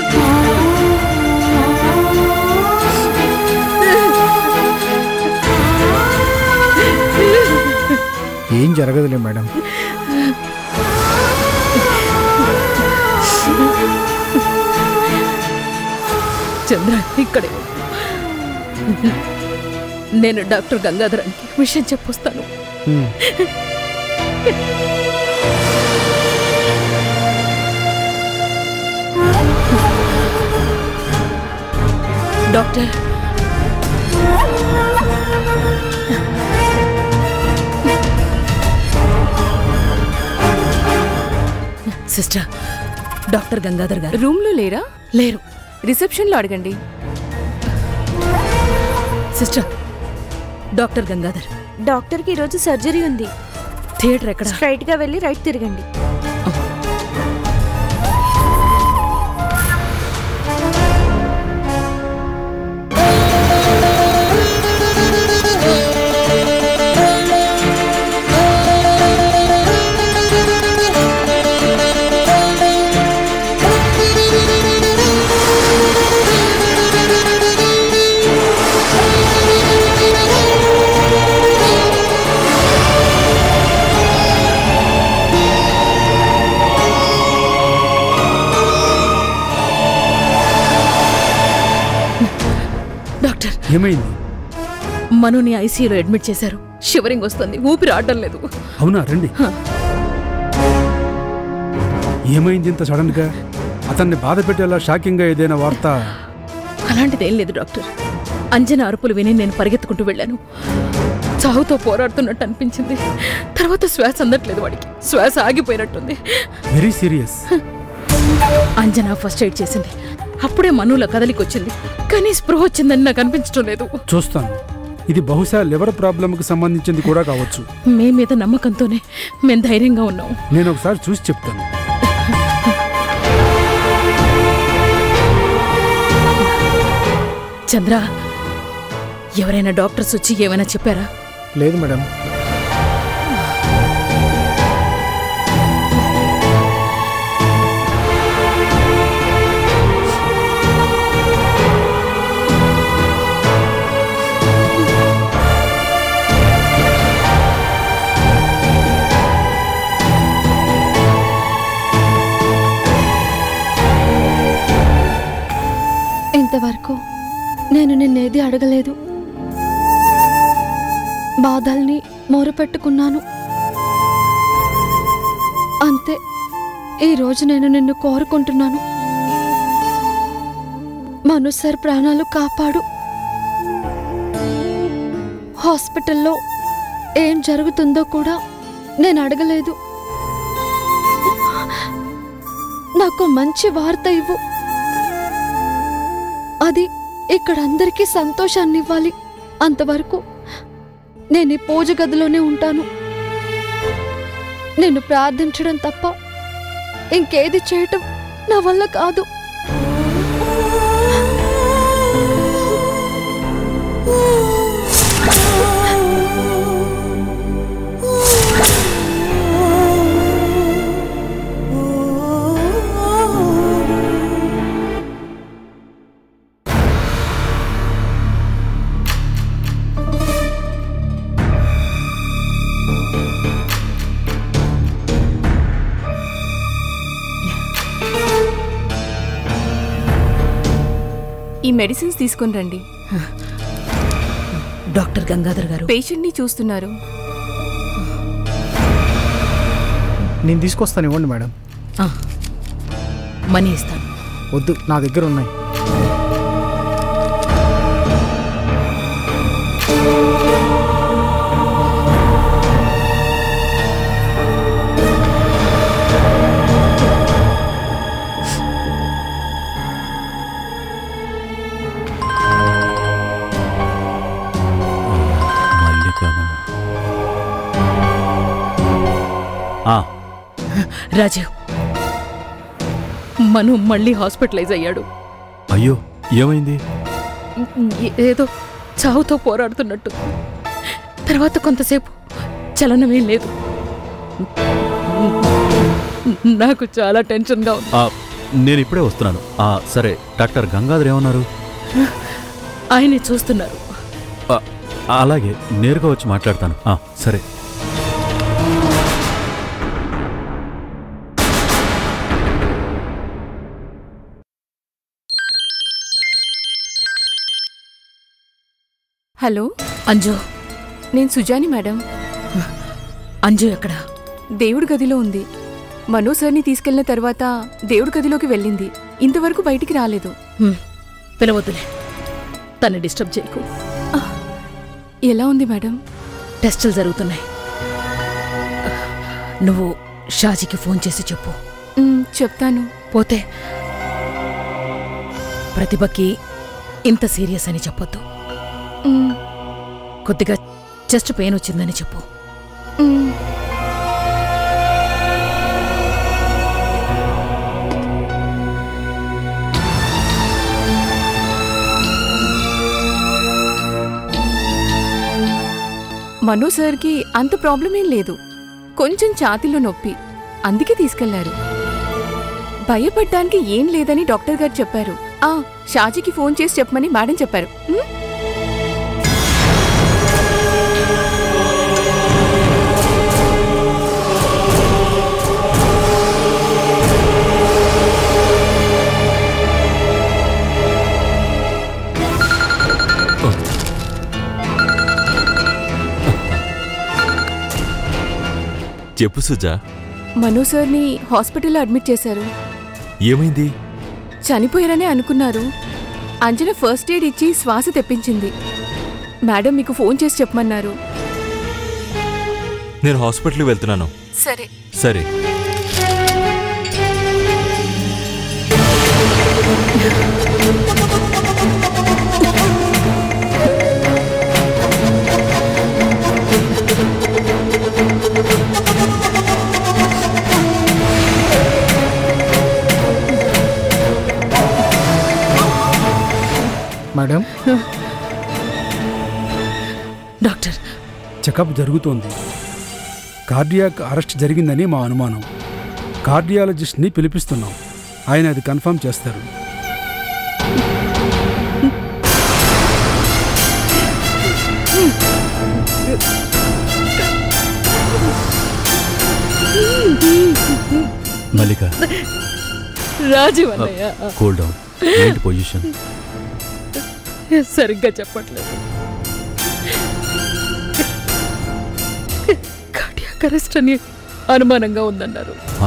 ఏం జరగదులే మేడం చంద్ర ఇక్కడే ఉండు. నేను డాక్టర్ గంగాధరానికి విషయం చెప్పొస్తాను ఉమ్. Doctor sister doctor Gangadhar garu రూమ్లో లేరా లేరు రిసెప్షన్లో అడగండి సిస్టర్ డాక్టర్ గంగాధర్ డాక్టర్కి ఈరోజు సర్జరీ ఉంది థియేటర్ ఎక్కడ స్ట్రైట్ గా వెళ్ళి రైట్ తిరగండి డాక్టర్ ఏమైంది మనోని ఐసీయూలో అడ్మిట్ చేశారు షివరింగ్ వస్తుంది ఊపిరి ఆడడం లేదు అవునా రండి ఏమైంది ఇంత సడన్ గా అతన్ని బాధ పెట్టేలా షాకింగ్ గా ఏదైనా వార్త అలాంటిదేం లేదు డాక్టర్ అంజన అరుపులు విని నేను పరిగెత్తుకుంటూ వెళ్ళాను చావుతో పోరాడుతున్నట్టు అనిపించింది తర్వాత శ్వాస అందట్లేదు వాడికి శ్వాస ఆగిపోయినట్టుంది very serious Anjana first aid చేసింది అప్పుడే మనుల కదలికొచ్చింది కానీ స్పృహ వచ్చిందని నాకు అనిపించడం లేదు చూస్తాను ఇది బహుశా లివర్ ప్రాబ్లంకి సంబంధించింది కూడా కావచ్చు మీ మీద నమ్మకంతోనే మేము ధైర్యంగా ఉన్నాం నేను ఒకసారి చూసి చెప్తాను చంద్ర ఎవరైనా డాక్టర్స్ వచ్చి ఏమైనా చెప్పారా లేదు మేడం ఇంతవరకు నేను నిన్నేది అడగలేదు బాధల్ని మొరపెట్టుకున్నాను అంతే ఈరోజు నేను నిన్ను కోరుకుంటున్నాను మను సార్ ప్రాణాలు కాపాడు హాస్పిటల్లో ఏం జరుగుతుందో కూడా నేను అడగలేదు నాకు మంచి వార్త ఇవ్వు అది ఇక్కడ అందరికీ సంతోషాన్ని ఇవ్వాలి అంతవరకు నేను ఈ పూజ గదిలోనే ఉంటాను నేను ప్రార్థించడం తప్ప ఇంకేది చేయటం నా వల్ల కాదు ఈ మెడిసిన్స్ తీసుకొని రండి డాక్టర్ గంగాధర్ గారు పేషెంట్ని చూస్తున్నారు నేను తీసుకొస్తాను ఇవ్వండి మేడం ఆ, మనీ ఇస్తాను వద్దు నా దగ్గర ఉన్నాయి మల్లికనా ఆ, రాజీవ్ మను మళ్ళీ హాస్పిటలైజ్ అయ్యాడు అయ్యో ఏమైంది ఏ- ఏదో చావుతో పోరాడుతున్నట్టు తర్వాత కొంతసేపు చలనమేం లేదు నాకు చాలా టెన్షన్గా ఉంది ఆ, నేను ఇప్పుడే వస్తున్నాను ఆ, సరే డాక్టర్ గంగాధర్ ఏమన్నారు ఆయనే చూస్తున్నారు ఆ, అలాగే నేరుగా వచ్చి మాట్లాడతాను ఆ, సరే హలో అంజు నేను సుజాని మేడం అంజు ఎక్కడ దేవుడి గదిలో ఉంది మనో సార్ని తీసుకెళ్లిన తర్వాత దేవుడి గదిలోకి వెళ్ళింది ఇంతవరకు బయటికి రాలేదు హ్మ్, పిలవద్దులే తన్ని డిస్టర్బ్ చేయకు ఎలా ఉంది మేడం టెస్టులు జరుగుతున్నాయి నువ్వు షాజీకి ఫోన్ చేసి చెప్పు మ్, చెప్తాను పోతే ప్రతిభకి ఇంత సీరియస్ అని చెప్పొద్దు మ్, కొద్దిగా చెస్ట్ పెయిన్ వచ్చిందని చెప్పు మ్. మనో సార్కి అంత ప్రాబ్లం ఏం లేదు కొంచెం ఛాతీలో నొప్పి అందుకే తీసుకెళ్లారు భయపడ్డానికి ఏం లేదని డాక్టర్ గారు చెప్పారు ఆ షాజీకి ఫోన్ చేసి చెప్పమని మేడం చెప్పారు మ్? చెప్పు సుజా మనో సార్ని హాస్పిటల్లో అడ్మిట్ చేశారు ఏమైంది చనిపోయారనే అనుకున్నారు అంజన ఫస్ట్ ఎయిడ్ ఇచ్చి శ్వాస తెప్పించింది మేడం మీకు ఫోన్ చేసి చెప్పమన్నారు నేను హాస్పిటల్కి వెళ్తున్నాను సరే సరే మేడం డాక్టర్ చెకప్ జరుగుతోంది కార్డియాక్ అరెస్ట్ జరిగిందని మా అనుమానం కార్డియాలజిస్ట్ని పిలిపిస్తున్నాం ఆయన అది కన్ఫర్మ్ చేస్తారు మల్లిక రాజీవ్ అన్నయ్య కూల్ డౌన్ ఏంటి పొజిషన్ సరిగ్గా చెప్పట్లేదు కార్డియాక్ అరెస్ట్ అని అనుమానంగా ఉందన్నారు ఆ,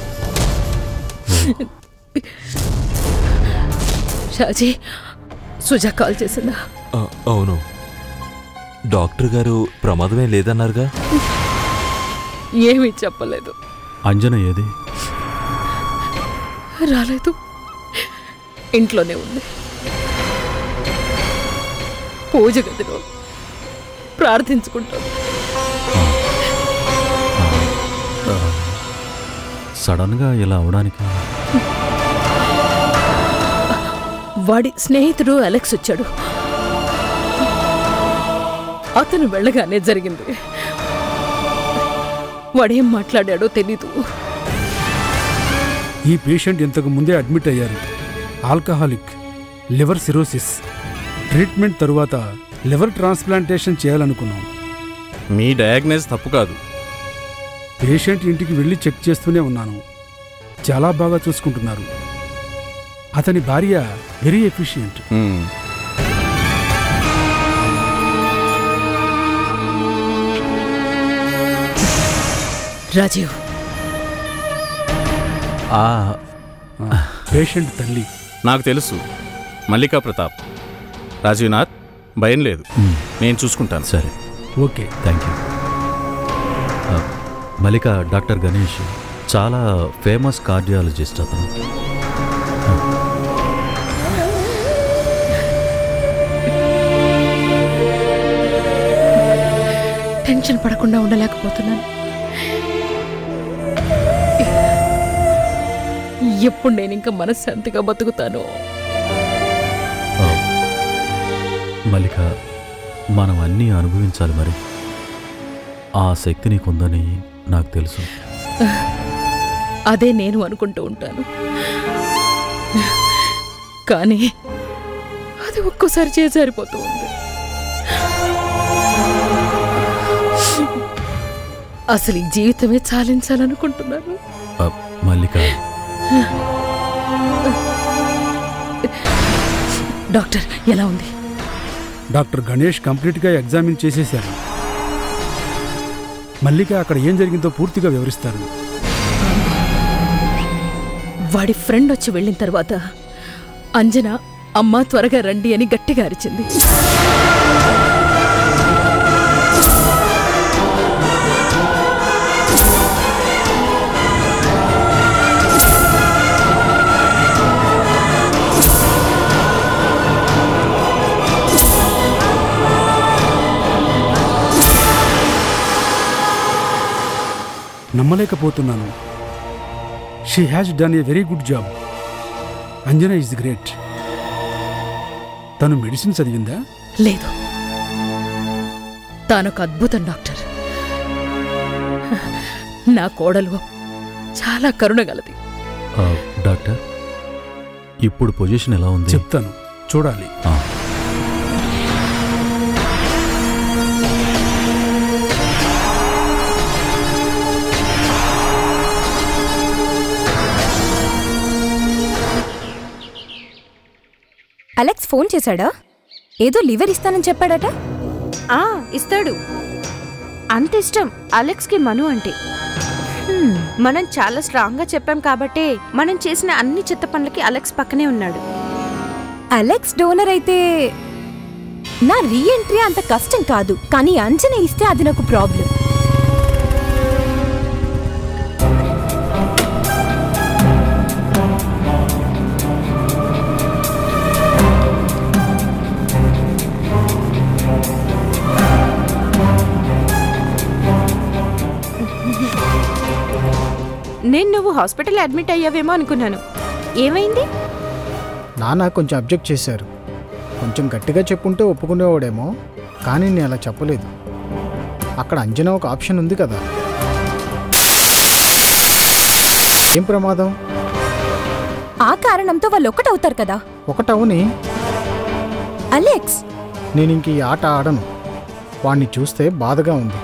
షాజీ సుజా కాల్ చేసిందా ఆ, అవును డాక్టర్ గారు ప్రమాదమే లేదన్నారుగా ఏమీ చెప్పలేదు అంజన ఏది రాలేదు ఇంట్లోనే ఉంది పూజ గదిలో ప్రార్థించుకుంటాం సడన్గా ఇలా అవడానికి వాడి స్నేహితుడు అలెక్స్ వచ్చాడు అతను వెళ్ళగానే జరిగింది వాడేం మాట్లాడాడో తెలీదు ఈ పేషెంట్ ఇంతకు ముందే అడ్మిట్ అయ్యారు ఆల్కహాలిక్ లివర్ సిరోసిస్ ట్రీట్మెంట్ తరువాత లివర్ ట్రాన్స్ప్లాంటేషన్ చేయాలనుకున్నాం మీ డయాగ్నైజ్ తప్పు కాదు పేషెంట్ ఇంటికి వెళ్ళి చెక్ చేస్తూనే ఉన్నాను చాలా బాగా చూసుకుంటున్నారు అతని భార్య వెరీ ఎఫిషియెంట్ మ్మ్. రాజీవ్ ఆ పేషెంట్ తల్లి నాకు తెలుసు మల్లికా ప్రతాప్ రాజీవ్నాథ్ భయం లేదు మ్, నేను చూసుకుంటాను సరే ఓకే థ్యాంక్ యూ ఆ, మల్లిక డాక్టర్ గణేష్ చాలా ఫేమస్ కార్డియాలజిస్ట్ అతను టెన్షన్ పడకుండా ఉండలేకపోతున్నాను ఎప్పుడు నేను ఇంకా మనశ్శాంతిగా బతుకుతాను ఆ, మల్లిక మనం అన్నీ అనుభవించాలి మరి ఆ శక్తి నీకుందని నాకు తెలుసు అదే నేను అనుకుంటూ ఉంటాను కానీ అది ఒక్కోసారి చేజారిపోతూ ఉంది అసలు ఈ జీవితమే చాలించాలనుకుంటున్నాను ఆ, మల్లిక డాక్టర్ ఎలా ఉంది డాక్టర్ గణేష్ కంప్లీట్గా ఎగ్జామిన్ చేసేశారు మల్లిక అక్కడ ఏం జరిగిందో పూర్తిగా వివరిస్తారు వాడి ఫ్రెండ్ వచ్చి వెళ్ళిన తర్వాత అంజన అమ్మ త్వరగా రండి అని గట్టిగా అరిచింది నమ్మలేకపోతున్నాను she has done a very good job Anjana is great తను మెడిసిన్ చదివిందా లేదు తానొక అద్భుతం డాక్టర్ నా కోడలు చాలా కరుణగలది ఆ, డాక్టర్ ఇప్పుడు పొజిషన్ ఎలా ఉంది చెప్తాను చూడాలి ఆ, అలెక్స్ ఫోన్ చేశాడా ఏదో లివర్ ఇస్తానని చెప్పాడట ఆ ఇస్తాడు అంత ఇష్టం అలెక్స్కి మను అంటే హ్మ్, మనం చాలా స్ట్రాంగ్గా చెప్పాం కాబట్టే మనం చేసిన అన్ని చెత్త పనులకి అలెక్స్ పక్కనే ఉన్నాడు అలెక్స్ డోనర్ అయితే నా రీఎంట్రీ అంత కష్టం కాదు కానీ అంచనా ఇస్తే అది నాకు ప్రాబ్లం నేను నువ్వు హాస్పిటల్ అడ్మిట్ అయ్యావేమో అనుకున్నాను ఏమైంది నాన్న కొంచెం అబ్జెక్ట్ చేశారు కొంచెం గట్టిగా చెప్పుంటే ఒప్పుకునేవాడేమో కానీ నేను అలా చెప్పలేదు అక్కడ అంజనా ఒక ఆప్షన్ ఉంది కదా ఏం ప్రమాదం ఆ కారణంతో వాళ్ళు ఒకటవుతారు కదా ఒకటవుని అలెక్స్ నేను ఇంక ఈ ఆట ఆడను వాణ్ణి చూస్తే బాధగా ఉంది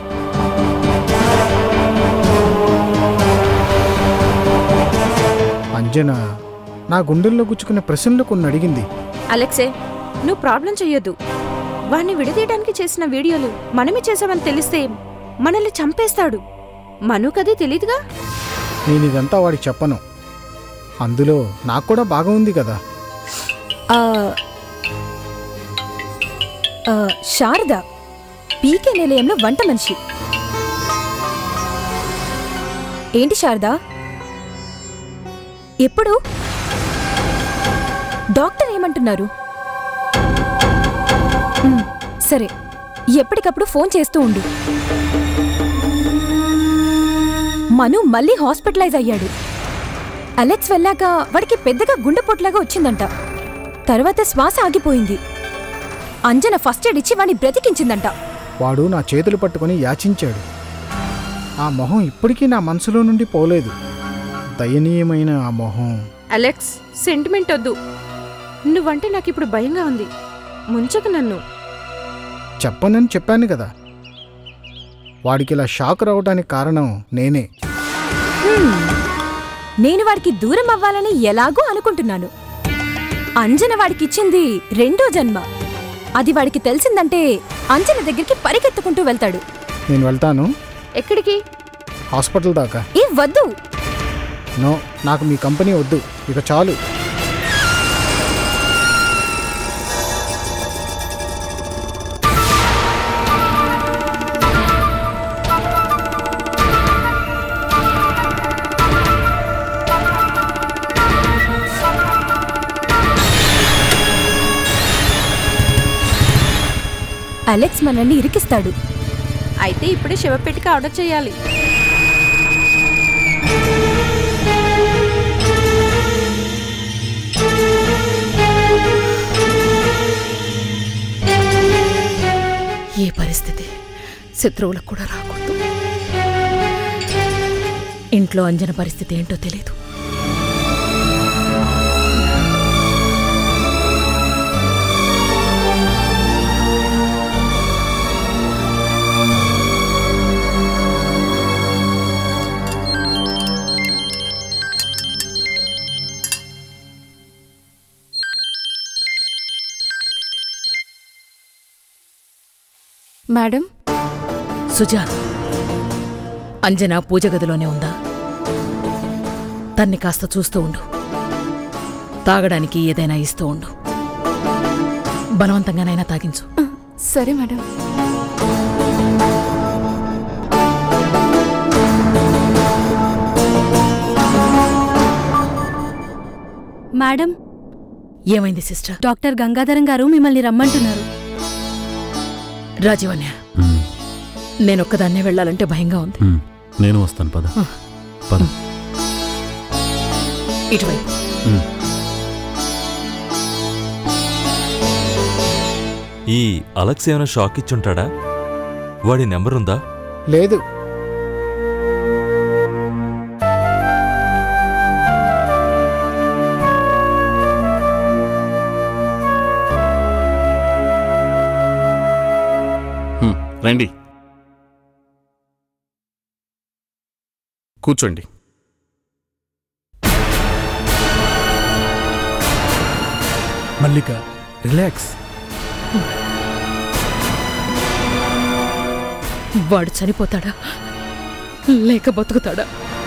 అంజన నా గుండెల్లో గుచ్చుకునే ప్రశ్నలు కొన్ని అడిగింది అలెక్సే నువ్వు ప్రాబ్లం చెయ్యొద్దు వాణ్ణి విడదీయడానికి చేసిన వీడియోలు మనమే చేసామని తెలిస్తే మనల్ని చంపేస్తాడు మనుకదే తెలీదుగా నేను ఇదంతా వాడికి చెప్పను అందులో నాకు కూడా బాగా ఉంది కదా ఆ, ఆ, శారద పీకే నిలయంలో వంట మనిషి ఏంటి శారద ఎప్పుడు డాక్టర్ ఏమంటున్నారు ఉమ్, సరే ఎప్పటికప్పుడు ఫోన్ చేస్తూ ఉండు మను మళ్ళీ హాస్పిటలైజ్ అయ్యాడు అలెక్స్ వెళ్ళాక వాడికి పెద్దగా గుండెపోట్లాగా వచ్చిందంట తర్వాత శ్వాస ఆగిపోయింది అంజన ఫస్ట్ ఎయిడ్ ఇచ్చి వాడిని బ్రతికించిందంట వాడు నా చేతులు పట్టుకొని యాచించాడు ఆ మొహం ఇప్పటికీ నా మనసులో నుండి పోలేదు దయనీయమైన ఆ మొహం అలెక్స్ సెంటిమెంట్ వద్దు నువ్వంటే నాకు ఇప్పుడు భయంగా ఉంది ముంచకు నన్ను చెప్పనని చెప్పాను కదా వాడికి ఇలా షాక్ రావడానికి కారణం నేనే హ్మ్. నేను వాడికి దూరం అవ్వాలని ఎలాగో అనుకుంటున్నాను అంజన వాడికిచ్చింది రెండో జన్మ అది వాడికి తెలిసిందంటే అంజన దగ్గరికి పరిగెత్తుకుంటూ వెళ్తాడు నేను వెళ్తాను ఎక్కడికి హాస్పిటల్ దాకా ఏ వద్దు నో నాకు మీ కంపెనీ వద్దు ఇక చాలు అలెక్స్ మనల్ని ఇరికిస్తాడు అయితే ఇప్పుడే శివపెట్టికి ఆర్డర్ చేయాలి ఏ పరిస్థితి శత్రువులకు కూడా రాకూడదు ఇంట్లో అంజన పరిస్థితి ఏంటో తెలీదు మేడం సుజా అంజన పూజ గదిలోనే ఉందా తన్ని కాస్త చూస్తూ ఉండు తాగడానికి ఏదైనా ఇస్తూ ఉండు బలవంతంగానైనా తాగించు సరే మేడం మేడం ఏమైంది సిస్టర్ డాక్టర్ గంగాధరం గారు మిమ్మల్ని రమ్మంటున్నారు రాజీవన్య మ్మ్. నేనొక్కదాన్నే వెళ్ళాలంటే భయంగా ఉంది మ్మ్. నేను వస్తాను పద పద ఇటువైపు మ్మ్. ఈ అలెక్స్ ఏమైనా షాక్ ఇచ్చుంటాడా వాడి నెంబర్ ఉందా లేదు హ్మ్, రండి కూర్చోండి మల్లిక రిలాక్స్ వాడు చనిపోతాడా లేక బతుకుతాడా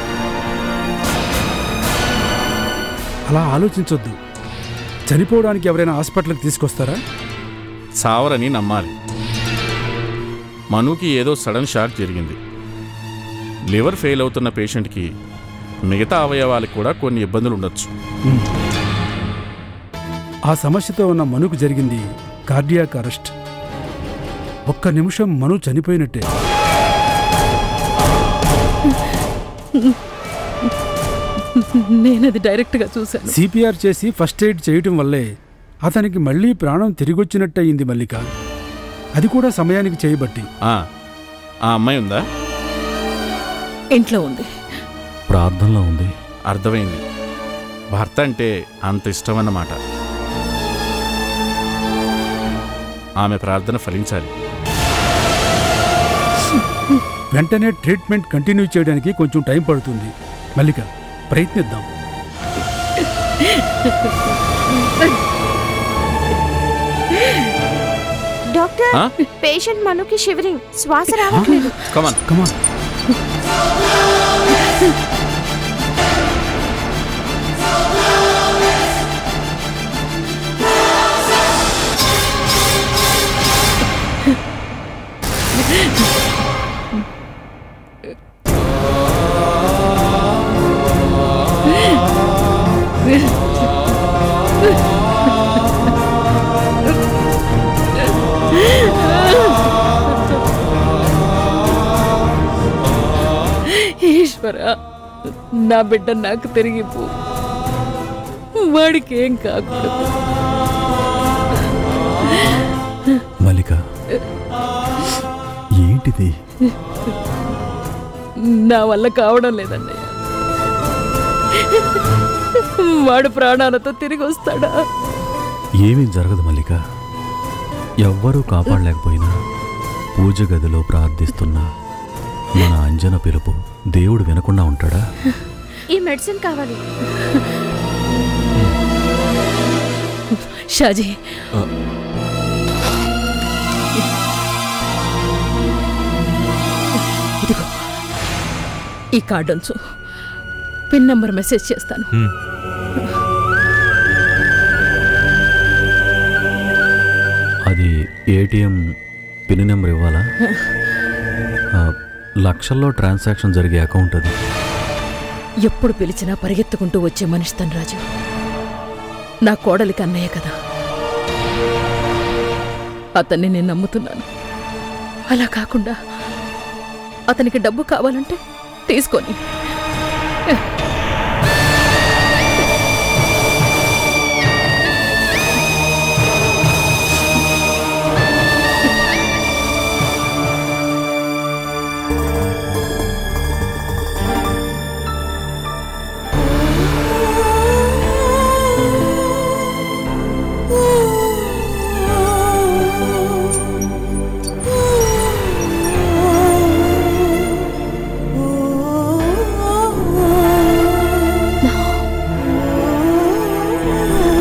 అలా ఆలోచించొద్దు చనిపోవడానికి ఎవరైనా హాస్పిటల్కి తీసుకొస్తారా సావరని నమ్మాలి మనుకి ఏదో సడన్ షాక్ జరిగింది లివర్ ఫెయిల్ అవుతున్న పేషెంట్కి మిగతా అవయవాలకు కూడా కొన్ని ఇబ్బందులు ఉండొచ్చు ఆ సమస్యతో ఉన్న మనుకు జరిగింది కార్డియాక్ అరెస్ట్ ఒక్క నిమిషం మను చనిపోయినట్టే నేనది డైరెక్ట్గా చూశాను సిపిఆర్ చేసి ఫస్ట్ ఎయిడ్ చేయటం వల్లే అతనికి మళ్ళీ ప్రాణం తిరిగొచ్చినట్టయింది మల్లిక అది కూడా సమయానికి చేయబట్టి ఆ, ఆ అమ్మాయి ఉందా ఇంట్లో ఉంది ప్రార్థనలో ఉంది అర్థమైంది భర్త అంటే అంత ఇష్టం అన్నమాట ఆమె ప్రార్థన ఫలించాలి వెంటనే ట్రీట్మెంట్ కంటిన్యూ చేయడానికి కొంచెం టైం పడుతుంది మల్లిక ప్రయత్నిద్దాం డాక్టర్ ఆ? పేషెంట్ మనుకి షివరింగ్ శ్వాస రావట్లేదు కమాన్ కమాన్ ఈశ్వర నా బిడ్డ నాకు తిరిగిపో వాడికి ఏం కాకూడదు మల్లిక ఏంటిది నా వల్ల కావడం లేదన్నయ్య వాడు ప్రాణాలతో తిరిగి వస్తాడా ఏమీ జరగదు మల్లిక ఎవ్వరూ కాపాడలేకపోయినా పూజ గదిలో ప్రార్థిస్తున్నా మన అంజన పిలుపు దేవుడు వినకుండా ఉంటాడా ఈ మెడిసిన్ కావాలి షాజీ ఆ. ఇదిగో ఈ కార్డు ఉంచు పిన్ నంబర్ మెసేజ్ చేస్తాను హ్మ్. అది ఏటీఎం పిన్ నెంబర్ ఇవ్వాలా ఆ, లక్షల్లో ట్రాన్సాక్షన్ జరిగే అకౌంట్ అది ఎప్పుడు పిలిచినా పరిగెత్తుకుంటూ వచ్చే మనిషి తను రాజు నా కోడలికి అన్నయ్య కదా అతన్ని నేను నమ్ముతున్నాను అలా కాకుండా అతనికి డబ్బు కావాలంటే తీసుకొని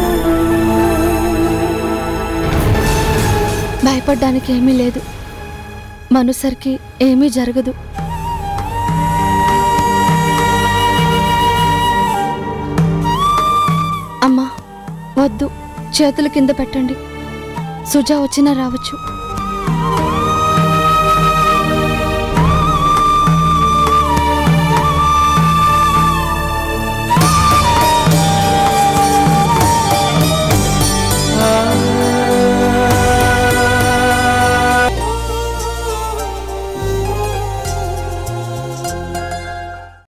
భయపడ్డానికి ఏమీ లేదు మనుసరికి ఏమీ జరగదు అమ్మా వద్దు చేతులు కింద పెట్టండి సుజా వచ్చినా రావచ్చు